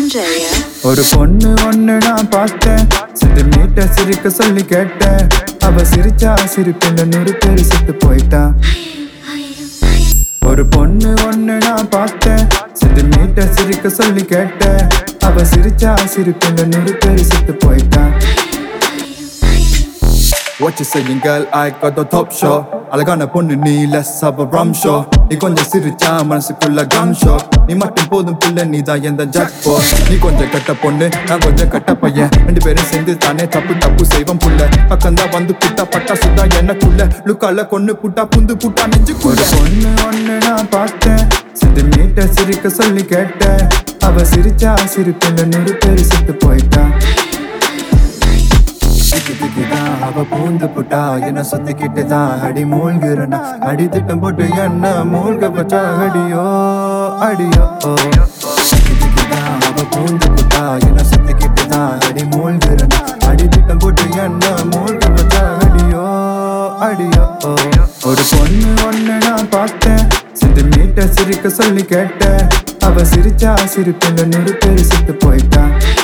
Sanjaya. ஒரு பொண்ணு ஒண்ணு நான் பார்த்தேன் சிறு மீட்ட சிரிக்க சொல்லி கேட்டேன் அவ சிரிச்சா சிரிப்புல நூறு பேர் செத்து போயிட்டான் ஒரு பொண்ணு ஒண்ணு நான் பார்த்தேன் சிறு மீட்ட சிரிக்க சொல்லி கேட்டேன் அவ சிரிச்சா சிரிப்புல நூறு பேர் செத்து போயிட்டான் What you saying girl I got the top shot அழகான பொண்ணு நீ less of a rum show நீ கொஞ்சம் சிரிச்சா மனசுக்குள்ள gun shot நீ மட்டும் போதும் பிள்ளை நீ தான் எந்த ஜாக்போ நீ கொஞ்சம் கட்ட பொண்ணு நான் கொஞ்சம் கட்ட பையன் ரெண்டு பேரும் சேர்ந்து தானே தப்பு தப்பு செய்வோம் புள்ள பக்கம்தான் வந்து புட்டா பட்டா சுத்தா எனக்குள்ள லுக்கால கொன்னு புட்டா புந்து புட்டா நெஞ்சுக்குள்ள பொண்ணு ஒண்ணு நான் பார்த்தேன் சிறு மீட்ட சிரிக்க சொல்லி கேட்டேன் அவ சிரிச்சா சிரிப்புல நூறு பேர் செத்து போயிட்டான் திக்கு திக்குதான் அவ பூந்து புட்டா என்ன சுத்திக்கிட்டு தான் அடி மூழ்கிறனா அடி திட்டம் போட்டு என்ன மூழ்க வச்சா அடியோ அடியோ திக்கு திக்குதான் அவ பூந்து புட்டா என்ன சுத்திக்கிட்டு தான் அடி மூழ்கிறனா அடி திட்டம் போட்டு என்ன மூழ்க வச்சா அடியோ அடியோ ஒரு பொண்ணு ஒண்ணு நான் பார்த்தேன் சிறு மீட்ட சிரிக்க சொல்லி கேட்டேன் அவ சிரிச்சா சிரிப்புல நூறு பேர் செத்து போயிட்டான்